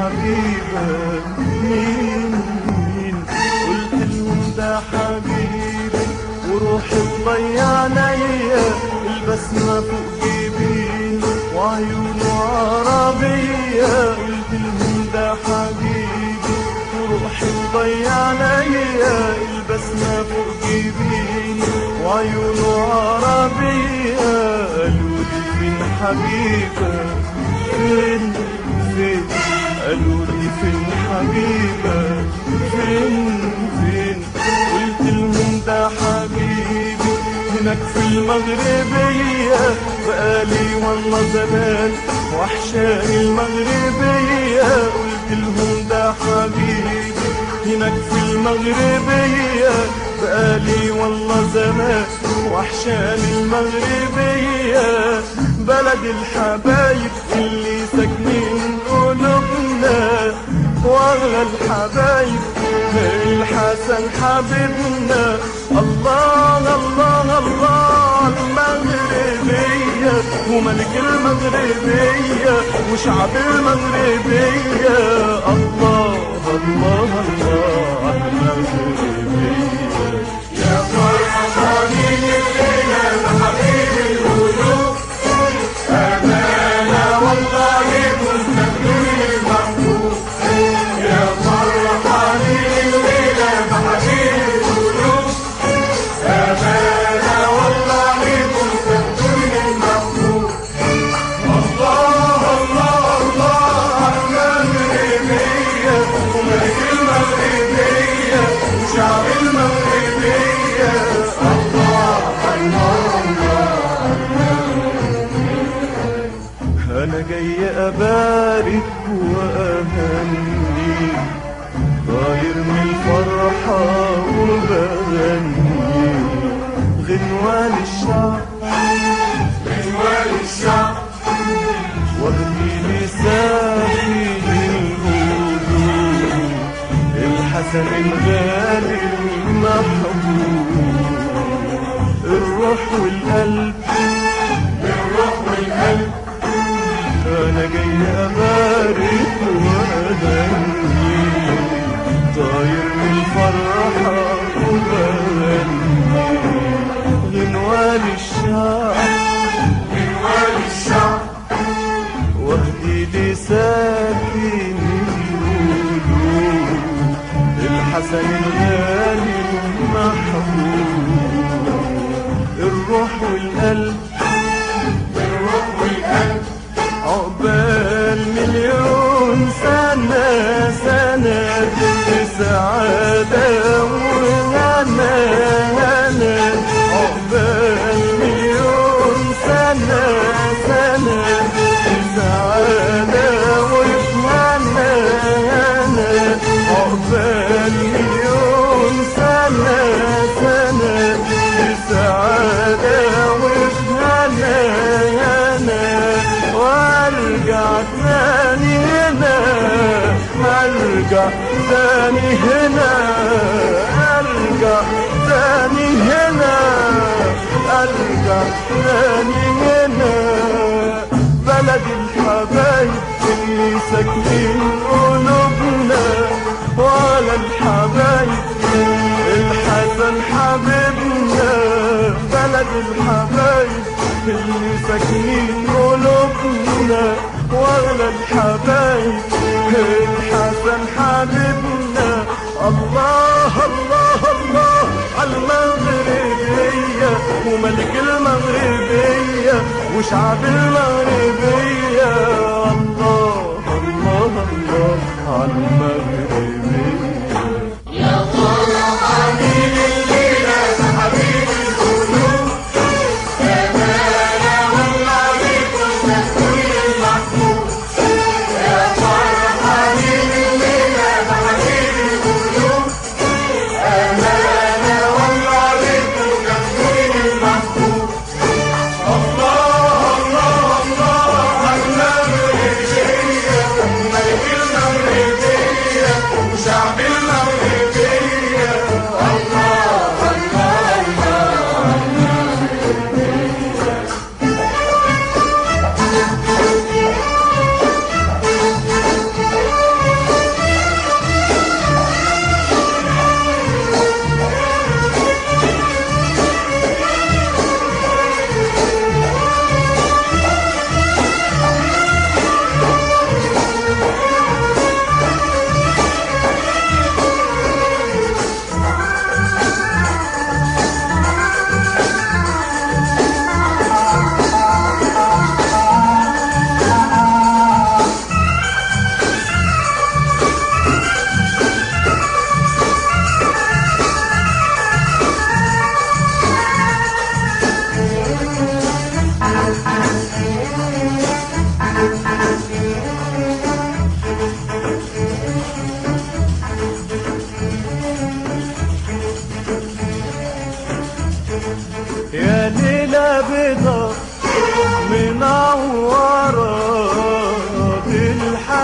حبيبك مين مين قلت لهم ده حبيبي وروحي تضيع عينيا البسمة فوق جبين وعيونه عربية قلت لهم ده حبيبي وروحي تضيع عينيا البسمة فوق جبين وعيونه عربية قالوا لي فين حبيبك فين فين قالوا لي فين حبيبك فين فين قلت لهم ده حبيبي هناك في المغربية بقالي والله زمان وحشاني المغربية قلت لهم ده حبيبي هناك في المغربية بقالي والله زمان وحشاني المغربية بلد الحبايب اللي ساكنين قلوبنا واغلى الحبايب الحسن حبيبنا الله الله الله المغربية وملك المغربية وشعب المغربية الله الله الله المغربية يا فرحانين الليلة بحبيب القلوب أمانة والله كنت بدون المحبوب يا فرحانين الليلة بحبيب القلوب أمانة والله كنت بدون المحبوب الله الله الله المغربية وملك المغربية وشعب المغربية الله أنا جاي أبارك وأهني طاير من الفرحة وبغني غنوة للشعب عنوان الشعب واهدي لسافي للهدوء الحسن الغالي المحبوب الروح والقلب بالروح والقلب انا جاي ابارك واغني طاير من الفرحه وبغني غنوة للشعب عنوان الشعب واهدي لساكن القلوب الحسن الغالي المحبوب الروح والقلب بالروح والقلب عقبال مليون سنة سنة سعادة وهنا هنا عقبال مليون سنة سنة سعادة وهنا هنا عقبال مليون سنة سنة سعادة وهنا هنا وارجع تاني هنا ارجع تاني هنا ارجع تاني هنا ارجع تاني هنا بلد الحبايب اللي ساكنين قلوبنا وعلى الحبايب الحسن حبيبنا بلد الحبايب اللي ساكنين قلوبنا واغلى الحبايب الحسن حبيبنا الله الله الله على المغربية وملك المغربية وشعب المغربية الله الله الله على المغربية يا فرحانين الليلة بحبيب القلوب أمانة والله كنت بدون المحبوب يا فرحانين الليلة بحبيب القلوب أمانة والله كنت بدون المحبوب الله الله الله على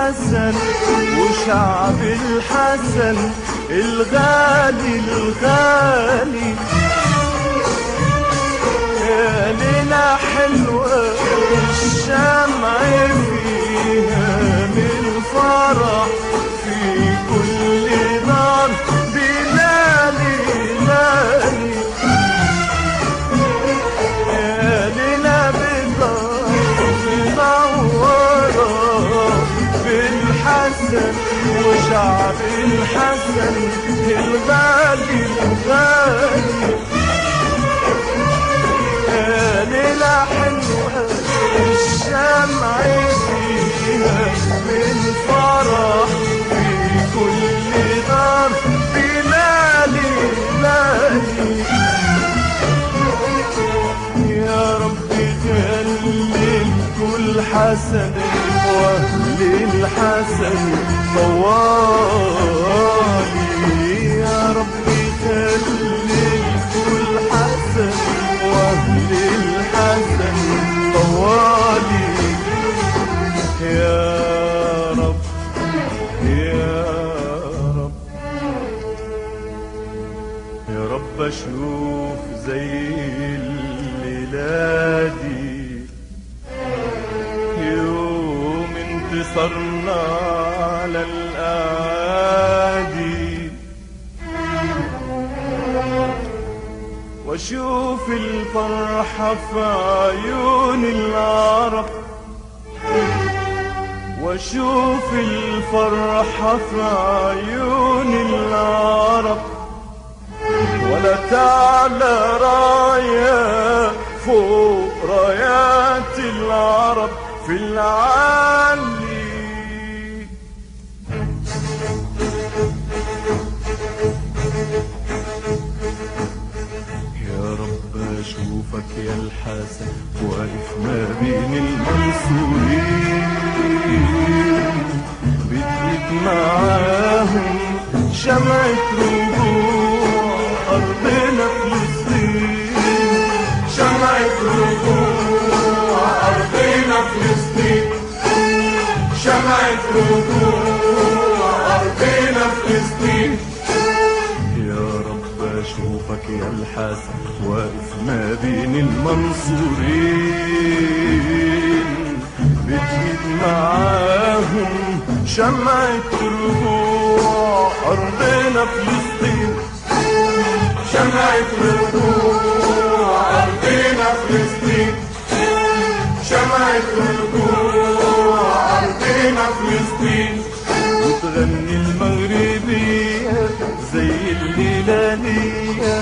الحسن وشعب الحسن الغالي الغالي يا ليلة حلوة الشمع فيها من فرح في كل نار بلالي لالي يا ليلة بيضاء منورة بالحسن وشعب الحسن الغالي الغالي يا ليلة حلوة الشمع فيها من فرح في كل نار بلالي لالي يا رب خلي كل حسن واهل الحسن طوالي يا رب خلي كل حسن واهل الحسن طوالي يا رب يا رب يا رب اشوف زي الليلة دي يوم انتصرنا على الاعادي واشوف الفرحة في عيون العرب واشوف الفرحة في عيون العرب ولا تعلى راية فوق رايات العرب في العالي يا رب اشوفك يا الحسن واقف ما بين المنصورين بديت معاهم شمعة رجوع أرضنا فلسطين شمعة رجوع أرضنا فلسطين شمعة رجوع أرضنا فلسطين يا رب اشوفك يا الحسن واقف ما بين المنصورين بتجيب معاهم شمعة رجوع أرضنا فلسطين شمعة رجوع أرضنا فلسطين شمعة رجوع أرضنا فلسطين وتغني المغربية زي الليلانية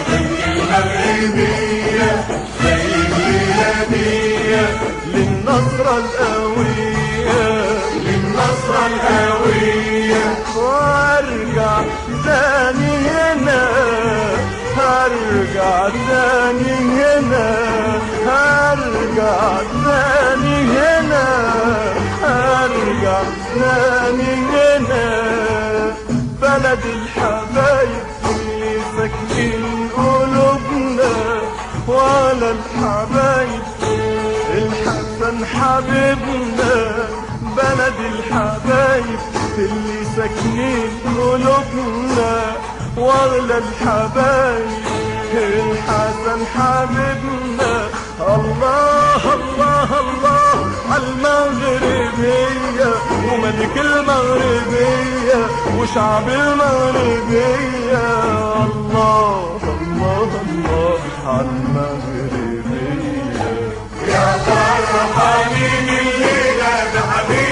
المغربية زي الميلادية للنصرة القوية للنصرة الهوية وارجع تاني هنا هرجع تاني هنا هرجع تاني هنا هرجع تاني هنا بلد الحبايب اللي ساكنين قلوبنا ولا الحبايب الحسن حبيبنا بلد الحبايب اللي ساكنين قلوبنا واغلى الحبايب الحسن حبيبنا الله الله الله عالمغربية وملك المغربية وشعب المغربية الله الله الله عالمغربية يا فرحانين الليلة بحبيب